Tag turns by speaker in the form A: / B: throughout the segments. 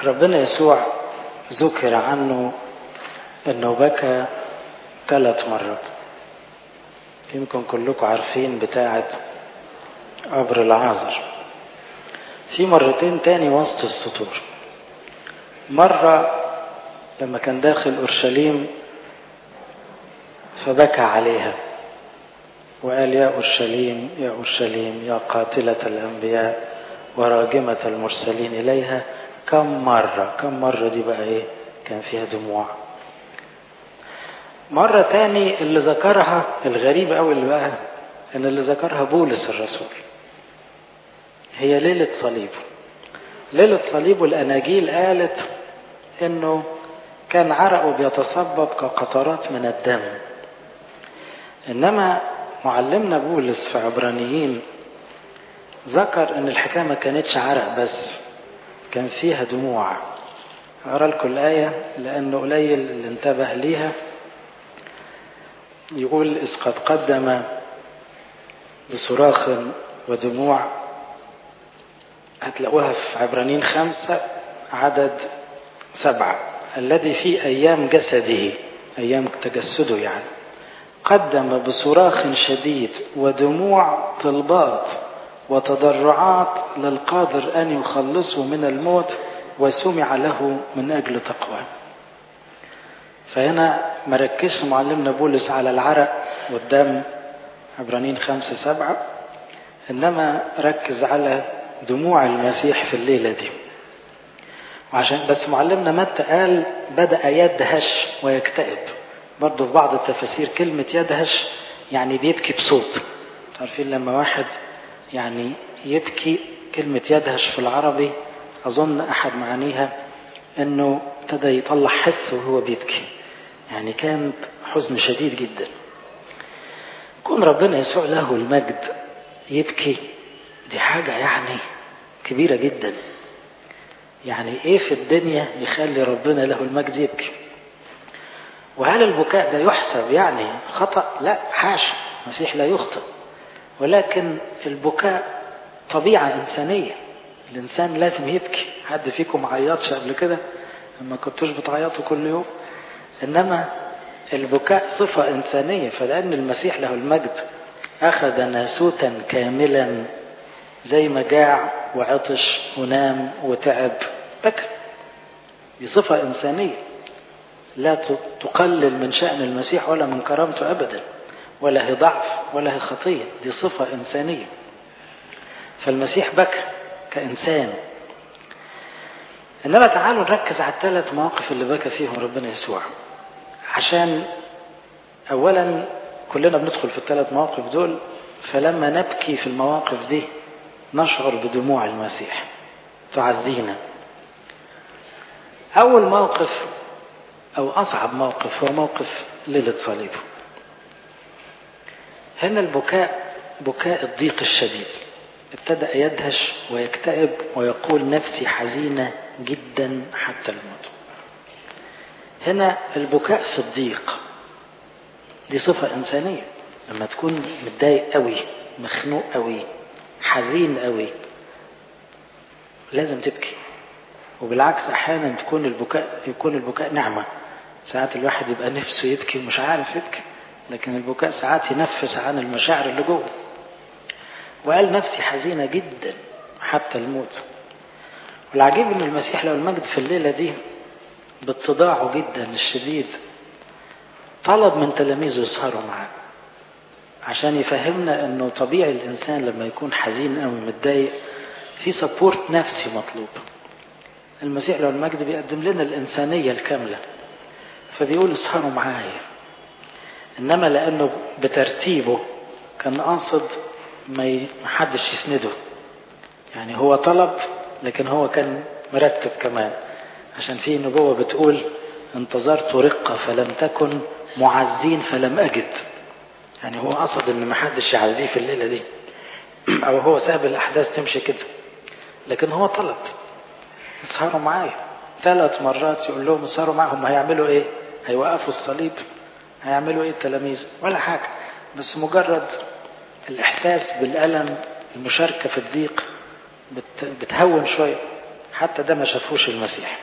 A: ربنا يسوع ذكر عنه انه بكى ثلاث مرات يمكن كلكم عارفين بتاعة قبر العازر في مرتين تاني وسط السطور مرة لما كان داخل أورشليم فبكى عليها وقال يا أورشليم يا أورشليم يا قاتلة الأنبياء وراجمة المرسلين إليها كم مرة كم مرة دي بقى إيه كان فيها دموع مرة تاني اللي ذكرها الغريب أوي اللي بقى إن اللي ذكرها بولس الرسول هي ليلة صليبه ليلة صليبه الأناجيل قالت إنه كان عرقه بيتصبب كقطرات من الدم إنما معلمنا بولس في عبرانيين ذكر إن الحكاية ما كانتش عرق بس كان فيها دموع أقرأ لكم الآية لأنه قليل اللي انتبه ليها يقول إذ قد قدم بصراخ ودموع هتلاقوها في عبرانيين خمسة عدد سبعة الذي في أيام جسده أيام تجسده يعني قدم بصراخ شديد ودموع طلبات وتضرعات للقادر أن يخلصه من الموت وسمع له من أجل تقواه فهنا مركزش معلمنا بولس على العرق والدم عبرانيين خمسة سبعة إنما ركز على دموع المسيح في الليلة دي وعشان بس معلمنا متى قال بدأ يدهش ويكتئب برضه في بعض التفاسير كلمة يدهش يعني بيبكي بصوت عارفين لما واحد يعني يبكي كلمة يدهش في العربي أظن أحد معانيها أنه ابتدى يطلع حس وهو بيبكي يعني كان حزن شديد جدا كون ربنا يسوع له المجد يبكي دي حاجة يعني كبيرة جدا يعني ايه في الدنيا يخلي ربنا له المجد يبكي وهل البكاء ده يحسب يعني خطأ لا حاشا المسيح لا يخطئ ولكن البكاء طبيعة إنسانية الإنسان لازم يبكي حد فيكم عيطش قبل كده لما كنتوش بتعيطوا كل يوم إنما البكاء صفة إنسانية فلأن المسيح له المجد أخذ ناسوتا كاملا زي ما جاع وعطش ونام وتعب بكى دي صفة إنسانية لا تقلل من شأن المسيح ولا من كرامته أبدا ولا هي ضعف ولا هي خطية دي صفة إنسانية فالمسيح بكى كإنسان إنما تعالوا نركز على الثلاث مواقف اللي بكى فيهم ربنا يسوع عشان أولا كلنا بندخل في الثلاث مواقف دول فلما نبكي في المواقف دي نشعر بدموع المسيح تعزينا أول موقف أو أصعب موقف هو موقف ليلة صليبه هنا البكاء بكاء الضيق الشديد ابتدأ يدهش ويكتئب ويقول نفسي حزينة جدا حتى الموت هنا البكاء في الضيق دي صفة إنسانية لما تكون متضايق قوي مخنوق قوي حزين قوي لازم تبكي وبالعكس احيانا تكون البكاء يكون البكاء نعمه ساعات الواحد يبقى نفسه يبكي ومش عارف يبكي لكن البكاء ساعات ينفس عن المشاعر اللي جوه وقال نفسي حزينه جدا حتى الموت والعجيب ان المسيح له المجد في الليله دي باتضاعه جدا الشديد طلب من تلاميذه يسهروا معاه عشان يفهمنا انه طبيعي الانسان لما يكون حزين او متضايق في سبورت نفسي مطلوب المسيح له المجد بيقدم لنا الانسانيه الكامله فبيقول اسهروا معايا انما لانه بترتيبه كان قاصد ما حدش يسنده يعني هو طلب لكن هو كان مرتب كمان عشان في نبوه بتقول انتظرت رقه فلم تكن معزين فلم اجد يعني هو قصد ان ما حدش يعزيه في الليله دي او هو ساب الاحداث تمشي كده لكن هو طلب اسهروا معايا ثلاث مرات يقول لهم اسهروا معهم هيعملوا ايه هيوقفوا الصليب هيعملوا ايه التلاميذ ولا حاجه بس مجرد الاحساس بالالم المشاركه في الضيق بت... بتهون شويه حتى ده ما شافوش المسيح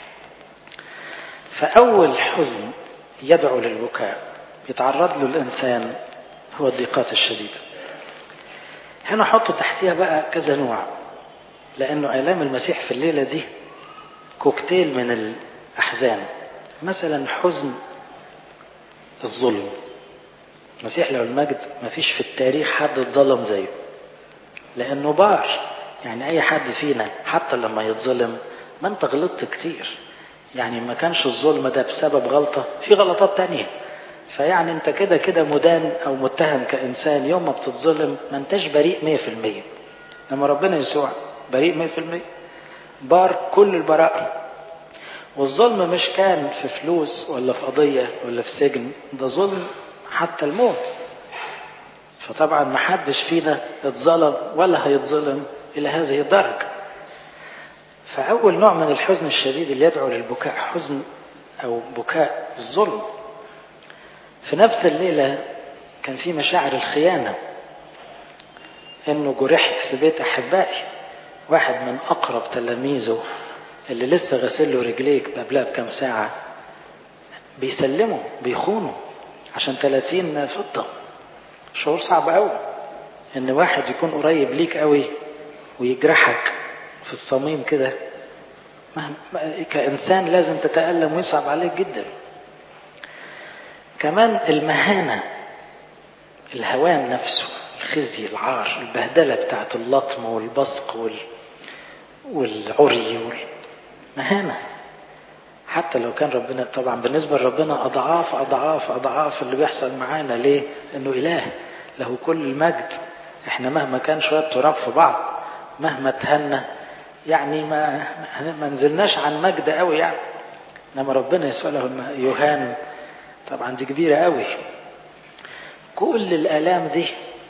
A: فأول حزن يدعو للبكاء يتعرض له الإنسان هو الضيقات الشديدة هنا حط تحتها بقى كذا نوع لأنه آلام المسيح في الليلة دي كوكتيل من الأحزان مثلا حزن الظلم المسيح له المجد ما فيش في التاريخ حد اتظلم زيه لأنه بار يعني أي حد فينا حتى لما يتظلم ما أنت غلطت كتير يعني ما كانش الظلم ده بسبب غلطة في غلطات تانية فيعني انت كده كده مدان او متهم كانسان يوم ما بتتظلم ما انتش بريء مية في المية لما ربنا يسوع بريء مية في المية بار كل البراءة والظلم مش كان في فلوس ولا في قضية ولا في سجن ده ظلم حتى الموت فطبعا ما حدش فينا اتظلم ولا هيتظلم إلى هذه الدرجة فأول نوع من الحزن الشديد اللي يدعو للبكاء حزن أو بكاء الظلم في نفس الليلة كان في مشاعر الخيانة انه جرحت في بيت احبائي واحد من اقرب تلاميذه اللي لسه غسل له رجليك قبلها بكام ساعة بيسلموا بيخونوا عشان 30 فضة شعور صعب قوي ان واحد يكون قريب ليك قوي ويجرحك في الصميم كده كإنسان لازم تتألم ويصعب عليك جدا كمان المهانة الهوان نفسه الخزي العار البهدلة بتاعت اللطم والبصق وال... والعري والمهانة حتى لو كان ربنا طبعا بالنسبة لربنا أضعاف أضعاف أضعاف اللي بيحصل معانا ليه؟ إنه إله له كل المجد إحنا مهما كان شوية تراب في بعض مهما تهنا يعني ما ما نزلناش عن مجد قوي يعني انما ربنا يسوع له يهان طبعا دي كبيره قوي كل الالام دي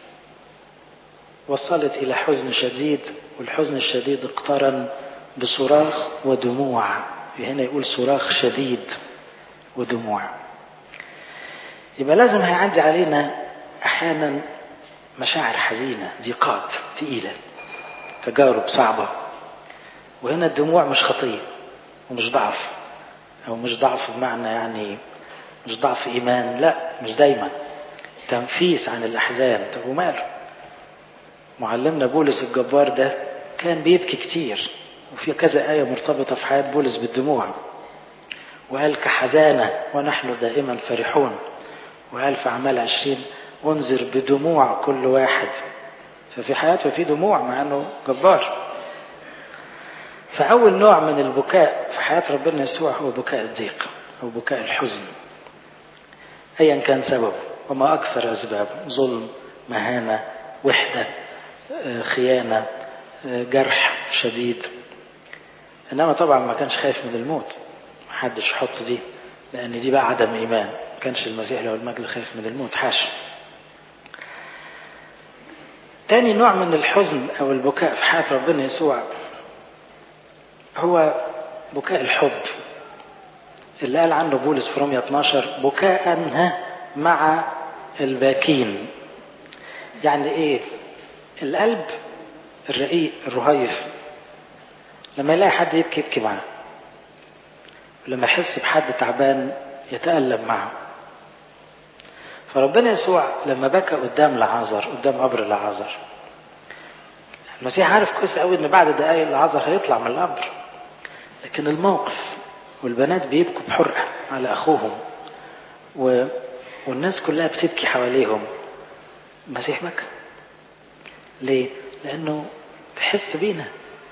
A: وصلت الى حزن شديد والحزن الشديد اقترن بصراخ ودموع هنا يقول صراخ شديد ودموع يبقى لازم هيعدي علينا احيانا مشاعر حزينه ضيقات تقيله تجارب صعبه وهنا الدموع مش خطيه ومش ضعف او مش ضعف بمعنى يعني مش ضعف ايمان لا مش دايما تنفيس عن الاحزان طب وماله معلمنا بولس الجبار ده كان بيبكي كتير وفي كذا آية مرتبطة في حياة بولس بالدموع وقال كحزانة ونحن دائما فرحون وقال في أعمال عشرين انذر بدموع كل واحد ففي حياته في دموع مع أنه جبار فأول نوع من البكاء في حياة ربنا يسوع هو بكاء الضيق أو بكاء الحزن أيا كان سببه وما أكثر أسبابه ظلم مهانة وحدة خيانة جرح شديد إنما طبعا ما كانش خايف من الموت محدش يحط دي لأن دي بقى عدم إيمان ما كانش المسيح له المجد خايف من الموت حاشا تاني نوع من الحزن أو البكاء في حياة ربنا يسوع هو بكاء الحب اللي قال عنه بولس في رومية 12 بكاء مع الباكين يعني ايه القلب الرقيق الرهيف لما يلاقي حد يبكي يبكي معاه ولما يحس بحد تعبان يتألم معه فربنا يسوع لما بكى قدام لعازر قدام قبر لعازر المسيح عارف كويس قوي ان بعد دقايق لعازر هيطلع من القبر لكن الموقف والبنات بيبكوا بحرقة على أخوهم و... والناس كلها بتبكي حواليهم المسيح بكى ليه؟ لأنه بيحس بينا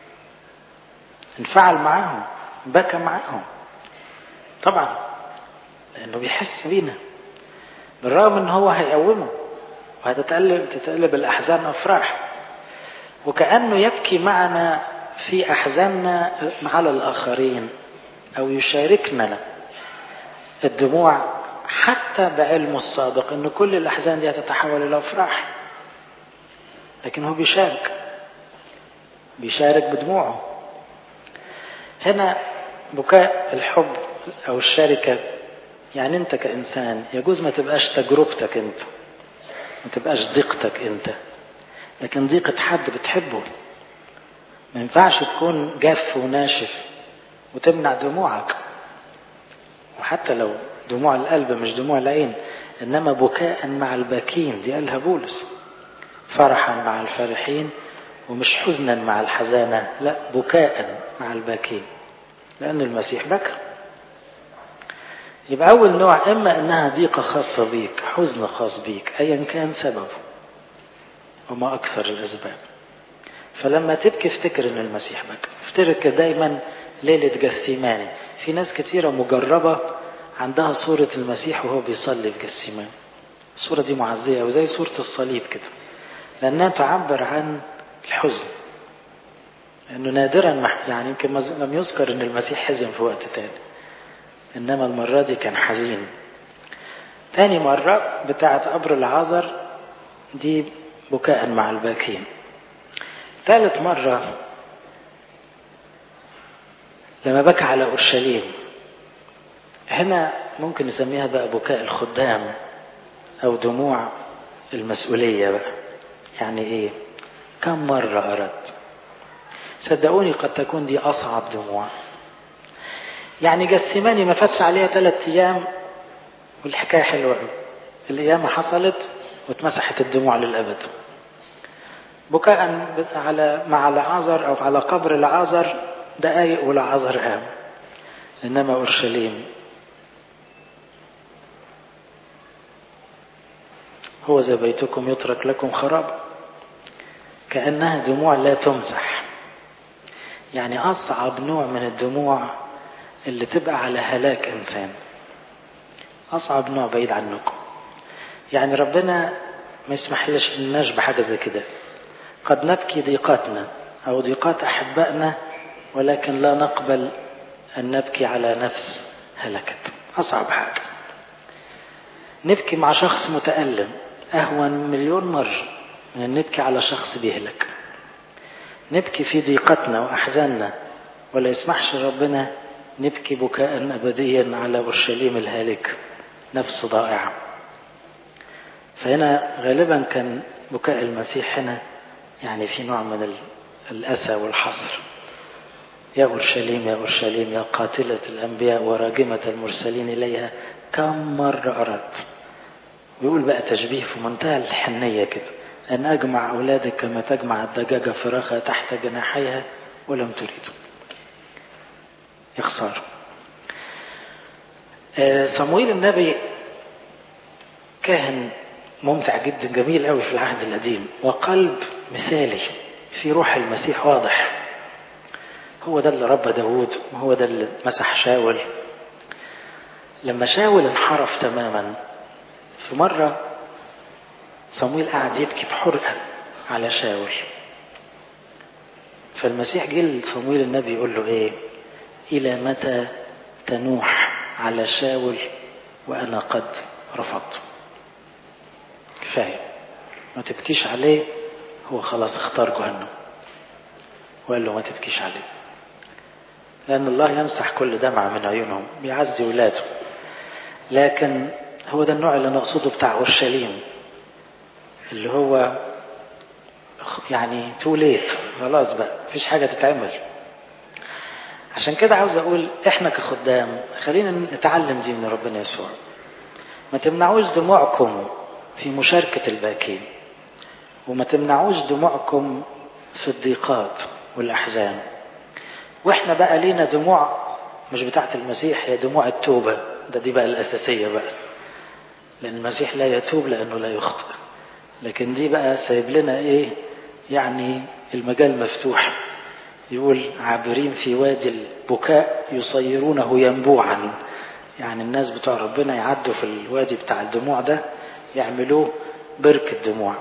A: انفعل معاهم بكى معاهم طبعا لأنه بيحس بينا بالرغم ان هو هيقومه وهتتقلب تتقلب الأحزان أفراح وكأنه يبكي معنا في أحزاننا على الآخرين أو يشاركنا الدموع حتى بعلمه السابق أن كل الأحزان دي هتتحول إلى أفراح لكن هو بيشارك بيشارك بدموعه هنا بكاء الحب أو الشركة يعني أنت كإنسان يجوز ما تبقاش تجربتك أنت ما تبقاش ضيقتك أنت لكن ضيقة حد بتحبه ما ينفعش تكون جاف وناشف وتمنع دموعك وحتى لو دموع القلب مش دموع العين انما بكاء مع الباكين دي قالها بولس فرحا مع الفرحين ومش حزنا مع الحزانة لا بكاء مع الباكين لأن المسيح بكى يبقى أول نوع إما إنها ضيقة خاصة بيك حزن خاص بيك أيا كان سببه وما أكثر الأسباب فلما تبكي افتكر إن المسيح بكى افتكر دايما ليلة جثيماني في ناس كتيرة مجربة عندها صورة المسيح وهو بيصلي في جثيمان الصورة دي معزية وزي صورة الصليب كده لأنها تعبر عن الحزن لأنه نادرا يعني يمكن لم يذكر أن المسيح حزن في وقت تاني إنما المرة دي كان حزين تاني مرة بتاعة قبر العذر دي بكاء مع الباكين ثالث مرة لما بكى على أورشليم هنا ممكن نسميها بقى بكاء الخدام أو دموع المسؤولية بقى يعني إيه كم مرة أردت صدقوني قد تكون دي أصعب دموع يعني جسماني ما فاتش عليها ثلاث أيام والحكاية حلوة قوي القيامة حصلت واتمسحت الدموع للأبد بكاء على مع العذر أو على قبر العذر دقايق والعذر قام إنما أورشليم هو ذا بيتكم يترك لكم خراب كأنها دموع لا تمزح يعني أصعب نوع من الدموع اللي تبقى على هلاك إنسان أصعب نوع بعيد عنكم يعني ربنا ما يسمح لناش بحاجة زي كده قد نبكي ضيقاتنا أو ضيقات أحبائنا ولكن لا نقبل أن نبكي على نفس هلكت أصعب حاجة نبكي مع شخص متألم أهون مليون مرة من أن نبكي على شخص بيهلك نبكي في ضيقتنا وأحزاننا ولا يسمحش ربنا نبكي بكاء أبديا على أورشليم الهالك نفس ضائعة فهنا غالبا كان بكاء المسيح هنا يعني في نوع من الأسى والحصر يا أورشليم يا أورشليم يا قاتلة الأنبياء وراجمة المرسلين إليها كم مرة أردت ويقول بقى تشبيه في منتهى الحنية كده أن أجمع أولادك كما تجمع الدجاجة فراخها تحت جناحيها ولم تريدوا يخسر صمويل النبي كاهن ممتع جدا جميل قوي في العهد القديم وقلب مثالي في روح المسيح واضح هو ده اللي ربى داود وهو ده اللي مسح شاول لما شاول انحرف تماما في مرة صمويل قعد يبكي بحرقة على شاول فالمسيح جه لصمويل النبي يقول له ايه الى متى تنوح على شاول وانا قد رفضته كفايه ما تبكيش عليه هو خلاص اختار جهنم وقال له ما تبكيش عليه لأن الله يمسح كل دمعة من عيونهم بيعزي ولاده لكن هو ده النوع اللي نقصده بتاع أورشليم اللي هو يعني تو ليت خلاص بقى مفيش حاجة تتعمل عشان كده عاوز أقول إحنا كخدام خلينا نتعلم دي من ربنا يسوع ما تمنعوش دموعكم في مشاركة الباكين وما تمنعوش دموعكم في الضيقات والأحزان واحنا بقى لينا دموع مش بتاعت المسيح هي دموع التوبة ده دي بقى الأساسية بقى لأن المسيح لا يتوب لأنه لا يخطئ لكن دي بقى سايب لنا إيه يعني المجال مفتوح يقول عابرين في وادي البكاء يصيرونه ينبوعا يعني الناس بتوع ربنا يعدوا في الوادي بتاع الدموع ده يعملوه بركة دموع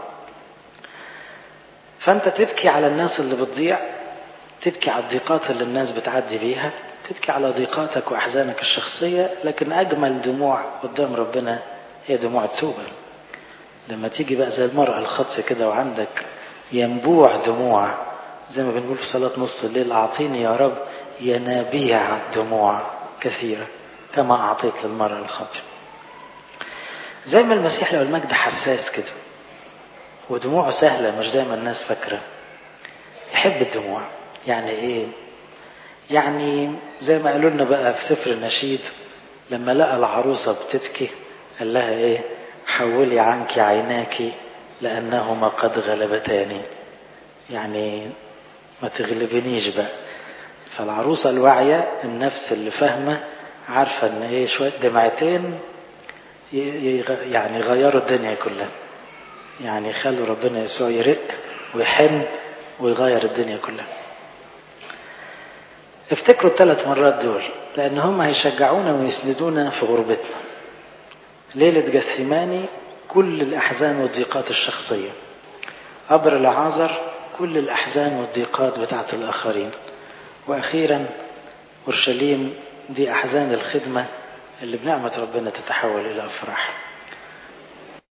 A: فأنت تبكي على الناس اللي بتضيع تبكي على الضيقات اللي الناس بتعدي بيها تبكي على ضيقاتك وأحزانك الشخصية لكن أجمل دموع قدام ربنا هي دموع التوبة لما تيجي بقى زي المرأة الخطية كده وعندك ينبوع دموع زي ما بنقول في صلاة نص الليل أعطيني يا رب ينابيع دموع كثيرة كما أعطيت للمرأة الخطية زي ما المسيح لو المجد حساس كده ودموعه سهلة مش زي ما الناس فاكرة يحب الدموع يعني ايه يعني زي ما قالوا لنا بقى في سفر النشيد لما لقى العروسة بتبكي قال لها ايه حولي عنك عيناك لأنهما قد غلبتاني يعني ما تغلبنيش بقى فالعروسة الواعية النفس اللي فاهمة عارفة ان ايه شوية دمعتين يعني غيروا الدنيا كلها يعني خلوا ربنا يسوع يرق ويحن ويغير الدنيا كلها افتكروا الثلاث مرات دول لان هم هيشجعونا ويسندونا في غربتنا ليلة جثماني كل الأحزان والضيقات الشخصية قبر العازر كل الأحزان والضيقات بتاعت الآخرين وأخيرا أورشليم دي أحزان الخدمة اللي بنعمة ربنا تتحول إلى أفراح